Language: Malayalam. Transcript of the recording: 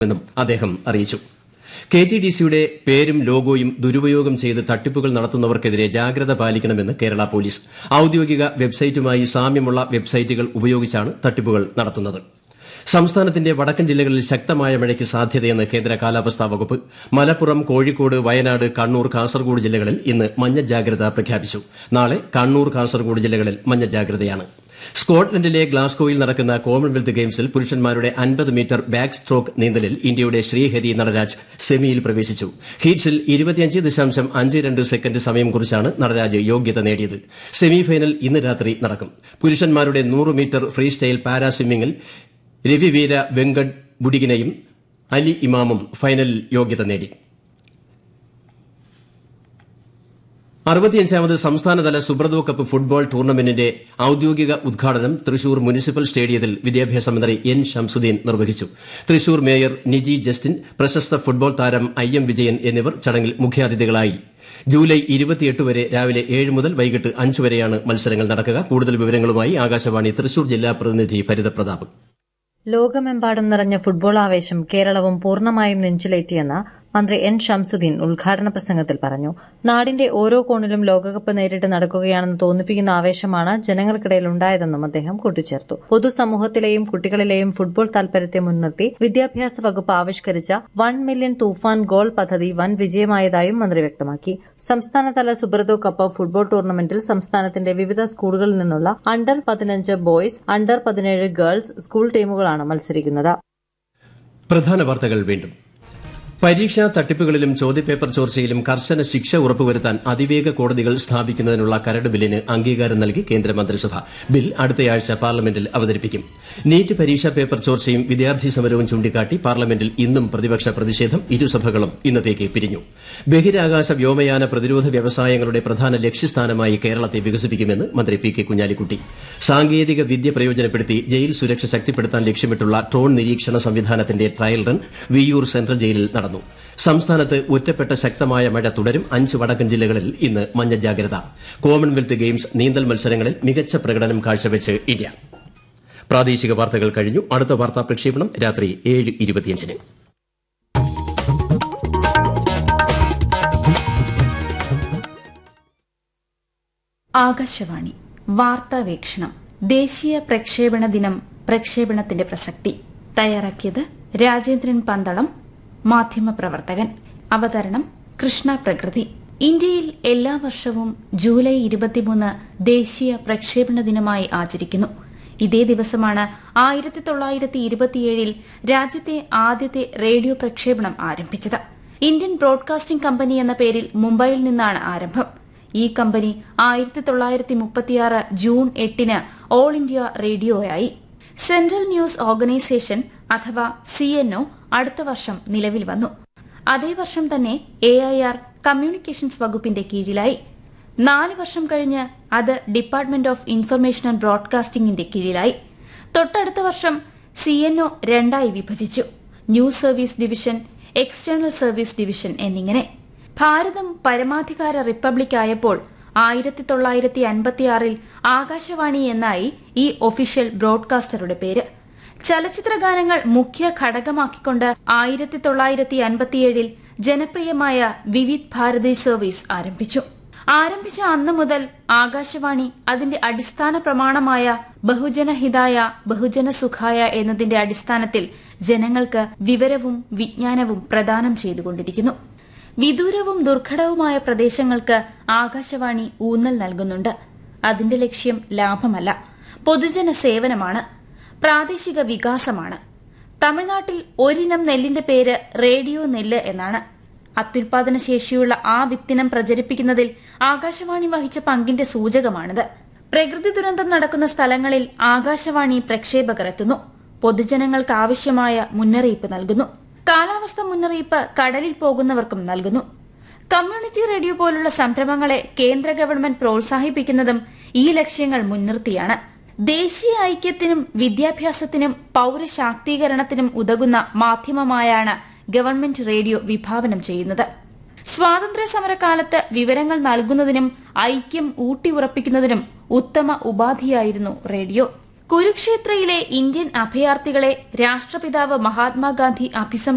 മെന്നും അദ്ദേഹം അറിയിച്ചു കെ ടി ഡി സിയുടെ പേരും ലോഗോയും ദുരുപയോഗം ചെയ്ത് തട്ടിപ്പുകൾ നടത്തുന്നവർക്കെതിരെ ജാഗ്രത പാലിക്കണമെന്ന് കേരള പോലീസ് ഔദ്യോഗിക വെബ്സൈറ്റുമായി സാമ്യമുള്ള വെബ്സൈറ്റുകൾ ഉപയോഗിച്ചാണ് തട്ടിപ്പുകൾ നടത്തുന്നത് സംസ്ഥാനത്തിന്റെ വടക്കൻ ജില്ലകളിൽ ശക്തമായ മഴയ്ക്ക് സാധ്യതയെന്ന് കേന്ദ്ര കാലാവസ്ഥാ വകുപ്പ് മലപ്പുറം കോഴിക്കോട് വയനാട് കണ്ണൂർ കാസർഗോഡ് ജില്ലകളിൽ ഇന്ന് മഞ്ഞ ജാഗ്രത പ്രഖ്യാപിച്ചു നാളെ കണ്ണൂർ കാസർഗോഡ് ജില്ലകളിൽ മഞ്ഞ ജാഗ്രതയാണ് സ്കോട്ട്ലൻഡിലെ ഗ്ലാസ്ഗോയിൽ നടക്കുന്ന കോമൺവെൽത്ത് ഗെയിംസിൽ പുരുഷന്മാരുടെ അൻപത് മീറ്റർ ബാക്ക് സ്ട്രോക്ക് നീന്തലിൽ ഇന്ത്യയുടെ ശ്രീഹരി നടരാജ് സെമിയിൽ പ്രവേശിച്ചു ഹീറ്റ്സിൽ ഇരുപത്തിയഞ്ച് ദശാംശം അഞ്ച് രണ്ട് സെക്കൻഡ് സമയം കുറിച്ചാണ് നടരാജ് യോഗ്യത നേടിയത് സെമിഫൈനൽ ഇന്ന് രാത്രി നടക്കും പുരുഷന്മാരുടെ നൂറ് മീറ്റർ ഫ്രീ സ്റ്റൈൽ പാരാ സ്വിമ്മിംഗിൽ രവിവീര വെങ്കട് ബുഡിഗിനയും അലി ഇമാമും ഫൈനലിൽ യോഗ്യത നേടി അറുപത്തിയഞ്ചാമത് സംസ്ഥാനതല സുബ്രതോ കപ്പ് ഫുട്ബോൾ ടൂർണമെന്റിന്റെ ഔദ്യോഗിക ഉദ്ഘാടനം തൃശൂർ മുനിസിപ്പൽ സ്റ്റേഡിയത്തിൽ വിദ്യാഭ്യാസ മന്ത്രി എൻ ഷംസുദ്ദീൻ നിർവഹിച്ചു തൃശൂർ മേയർ നിജി ജസ്റ്റിൻ പ്രശസ്ത ഫുട്ബോൾ താരം ഐ എം വിജയൻ എന്നിവർ ചടങ്ങിൽ മുഖ്യാതിഥികളായി ജൂലൈ ഇരുപത്തിയെട്ട് വരെ രാവിലെ ഏഴ് മുതൽ വൈകിട്ട് അഞ്ച് വരെയാണ് മത്സരങ്ങൾ നടക്കുക കൂടുതൽ വിവരങ്ങളുമായി ആകാശവാണി തൃശൂർ ജില്ലാ പ്രതിനിധി ഭരിത പ്രതാപ് ലോകമെമ്പാടും നിറഞ്ഞ ഫുട്ബോൾ ആവേശം കേരളവും പൂർണ്ണമായും നെഞ്ചിലേറ്റിയെന്ന് മന്ത്രി എൻ ഷംസുദ്ദീൻ ഉദ്ഘാടന പ്രസംഗത്തിൽ പറഞ്ഞു നാടിന്റെ ഓരോ കോണിലും ലോകകപ്പ് നേരിട്ട് നടക്കുകയാണെന്ന് തോന്നിപ്പിക്കുന്ന ആവേശമാണ് ജനങ്ങൾക്കിടയിൽ ഉണ്ടായതെന്നും അദ്ദേഹം കൂട്ടിച്ചേർത്തു പൊതുസമൂഹത്തിലെയും കുട്ടികളിലെയും ഫുട്ബോൾ താൽപര്യത്തെ മുൻനിർത്തി വിദ്യാഭ്യാസ വകുപ്പ് ആവിഷ്കരിച്ച വൺ മില്യൺ തൂഫാൻ ഗോൾ പദ്ധതി വൻ വിജയമായതായും മന്ത്രി വ്യക്തമാക്കി സംസ്ഥാനതല സുബ്രതോ കപ്പ് ഫുട്ബോൾ ടൂർണമെന്റിൽ സംസ്ഥാനത്തിന്റെ വിവിധ സ്കൂളുകളിൽ നിന്നുള്ള അണ്ടർ പതിനഞ്ച് ബോയ്സ് അണ്ടർ പതിനേഴ് ഗേൾസ് സ്കൂൾ ടീമുകളാണ് മത്സരിക്കുന്നത് പ്രധാന വാർത്തകൾ വീണ്ടും പരീക്ഷാ തട്ടിപ്പുകളിലും ചോദ്യപേപ്പർ ചോർച്ചയിലും കർശന ശിക്ഷ ഉറപ്പുവരുത്താൻ അതിവേഗ കോടതികൾ സ്ഥാപിക്കുന്നതിനുള്ള കരട് ബില്ലിന് അംഗീകാരം നൽകി കേന്ദ്ര മന്ത്രിസഭ ബിൽ അടുത്തയാഴ്ച പാർലമെന്റിൽ അവതരിപ്പിക്കും നീറ്റ് പരീക്ഷാ പേപ്പർ ചോർച്ചയും വിദ്യാർത്ഥി സമരവും ചൂണ്ടിക്കാട്ടി പാർലമെന്റിൽ ഇന്നും പ്രതിപക്ഷ പ്രതിഷേധം ഇരുസഭകളും ഇന്നത്തേക്ക് പിരിഞ്ഞു ബഹിരാകാശ വ്യോമയാന പ്രതിരോധ വ്യവസായങ്ങളുടെ പ്രധാന ലക്ഷ്യസ്ഥാനമായി കേരളത്തെ വികസിപ്പിക്കുമെന്ന് മന്ത്രി പി കെ കുഞ്ഞാലിക്കുട്ടി സാങ്കേതിക വിദ്യ പ്രയോജനപ്പെടുത്തി ജയിൽ സുരക്ഷ ശക്തിപ്പെടുത്താൻ ലക്ഷ്യമിട്ടുള്ള ഡ്രോൺ നിരീക്ഷണ സംവിധാനത്തിന്റെ ട്രയൽ റൺ വിയ്യൂർ സെൻട്രൽ ജയിലിൽ നടന്നു സംസ്ഥാനത്ത് ഒറ്റപ്പെട്ട ശക്തമായ മഴ തുടരും അഞ്ച് വടക്കൻ ജില്ലകളിൽ ഇന്ന് മഞ്ഞ ജാഗ്രത കോമൺവെൽത്ത് ഗെയിംസ് നീന്തൽ മത്സരങ്ങളിൽ മികച്ച പ്രകടനം കാഴ്ചവെച്ച് ഇന്ത്യ പ്രാദേശിക വാർത്തകൾ കഴിഞ്ഞു അടുത്ത വാർത്താ പ്രക്ഷേപണം രാത്രി ഏഴ് ഇരുപത്തിയഞ്ചിന് ആകാശവാണി വാർത്താവീക്ഷണം ദേശീയ പ്രക്ഷേപണ ദിനം പ്രക്ഷേപണത്തിന്റെ പ്രസക്തി തയ്യാറാക്കിയത് രാജേന്ദ്രൻ പന്തളം മാധ്യമപ്രവർത്തകൻ അവതരണം കൃഷ്ണ പ്രകൃതി ഇന്ത്യയിൽ എല്ലാ വർഷവും ജൂലൈ ഇരുപത്തിമൂന്ന് ദേശീയ പ്രക്ഷേപണ ദിനമായി ആചരിക്കുന്നു ഇതേ ദിവസമാണ് ആയിരത്തി തൊള്ളായിരത്തി ഇരുപത്തിയേഴിൽ രാജ്യത്തെ ആദ്യത്തെ റേഡിയോ പ്രക്ഷേപണം ആരംഭിച്ചത് ഇന്ത്യൻ ബ്രോഡ്കാസ്റ്റിംഗ് കമ്പനി എന്ന പേരിൽ മുംബൈയിൽ നിന്നാണ് ആരംഭം ഈ കമ്പനി ആയിരത്തി തൊള്ളായിരത്തി മുപ്പത്തിയാറ് ജൂൺ എട്ടിന് ഓൾ ഇന്ത്യ റേഡിയോയായി സെൻട്രൽ ന്യൂസ് ഓർഗനൈസേഷൻ അഥവാ സിഎൻഒ അടുത്ത വർഷം നിലവിൽ വന്നു അതേ വർഷം തന്നെ എ ഐ ആർ കമ്മ്യൂണിക്കേഷൻസ് വകുപ്പിന്റെ കീഴിലായി നാല് വർഷം കഴിഞ്ഞ് അത് ഡിപ്പാർട്ട്മെന്റ് ഓഫ് ഇൻഫർമേഷൻ ആൻഡ് ബ്രോഡ്കാസ്റ്റിംഗിന്റെ കീഴിലായി തൊട്ടടുത്ത വർഷം സിഎൻഒ രണ്ടായി വിഭജിച്ചു news service division external service division എന്നിങ്ങനെ ഭാരതം പരമാധികാര റിപ്പബ്ലിക് ആയപ്പോൾ ആയിരത്തി തൊള്ളായിരത്തി അൻപത്തിയാറിൽ ആകാശവാണി എന്നായി ഈ ഒഫീഷ്യൽ ബ്രോഡ്കാസ്റ്ററുടെ പേര് ചലച്ചിത്ര ഗാനങ്ങൾ മുഖ്യ ഘടകമാക്കിക്കൊണ്ട് ആയിരത്തി തൊള്ളായിരത്തി അൻപത്തിയേഴിൽ ജനപ്രിയമായ വിവിധ് ഭാരതി സർവീസ് ആരംഭിച്ചു ആരംഭിച്ച അന്നു മുതൽ ആകാശവാണി അതിന്റെ അടിസ്ഥാന പ്രമാണമായ ബഹുജനഹിതായ ബഹുജന സുഖായ എന്നതിന്റെ അടിസ്ഥാനത്തിൽ ജനങ്ങൾക്ക് വിവരവും വിജ്ഞാനവും പ്രദാനം ചെയ്തുകൊണ്ടിരിക്കുന്നു വിദൂരവും ദുർഘടവുമായ പ്രദേശങ്ങൾക്ക് ആകാശവാണി ഊന്നൽ നൽകുന്നുണ്ട് അതിന്റെ ലക്ഷ്യം ലാഭമല്ല പൊതുജന സേവനമാണ് പ്രാദേശിക വികാസമാണ് തമിഴ്നാട്ടിൽ ഒരിനം നെല്ലിന്റെ പേര് റേഡിയോ നെല്ല് എന്നാണ് അത്യുൽപാദന ശേഷിയുള്ള ആ വിത്തിനം പ്രചരിപ്പിക്കുന്നതിൽ ആകാശവാണി വഹിച്ച പങ്കിന്റെ സൂചകമാണിത് പ്രകൃതി ദുരന്തം നടക്കുന്ന സ്ഥലങ്ങളിൽ ആകാശവാണി പ്രക്ഷേപകർ എത്തുന്നു പൊതുജനങ്ങൾക്ക് ആവശ്യമായ മുന്നറിയിപ്പ് നൽകുന്നു കാലാവസ്ഥ മുന്നറിയിപ്പ് കടലിൽ പോകുന്നവർക്കും നൽകുന്നു കമ്മ്യൂണിറ്റി റേഡിയോ പോലുള്ള സംരംഭങ്ങളെ കേന്ദ്ര ഗവൺമെന്റ് പ്രോത്സാഹിപ്പിക്കുന്നതും ഈ ലക്ഷ്യങ്ങൾ മുൻനിർത്തിയാണ് ദേശീയ ഐക്യത്തിനും വിദ്യാഭ്യാസത്തിനും പൌരശാക്തീകരണത്തിനും ഉതകുന്ന മാധ്യമമായാണ് ഗവൺമെന്റ് റേഡിയോ വിഭാവനം ചെയ്യുന്നത് സ്വാതന്ത്ര്യ സമരകാലത്ത് വിവരങ്ങൾ നൽകുന്നതിനും ഐക്യം ഊട്ടിയുറപ്പിക്കുന്നതിനും ഉത്തമ ഉപാധിയായിരുന്നു റേഡിയോ കുരുക്ഷേത്രയിലെ ഇന്ത്യൻ അഭയാർത്ഥികളെ രാഷ്ട്രപിതാവ് മഹാത്മാഗാന്ധി അഭിസം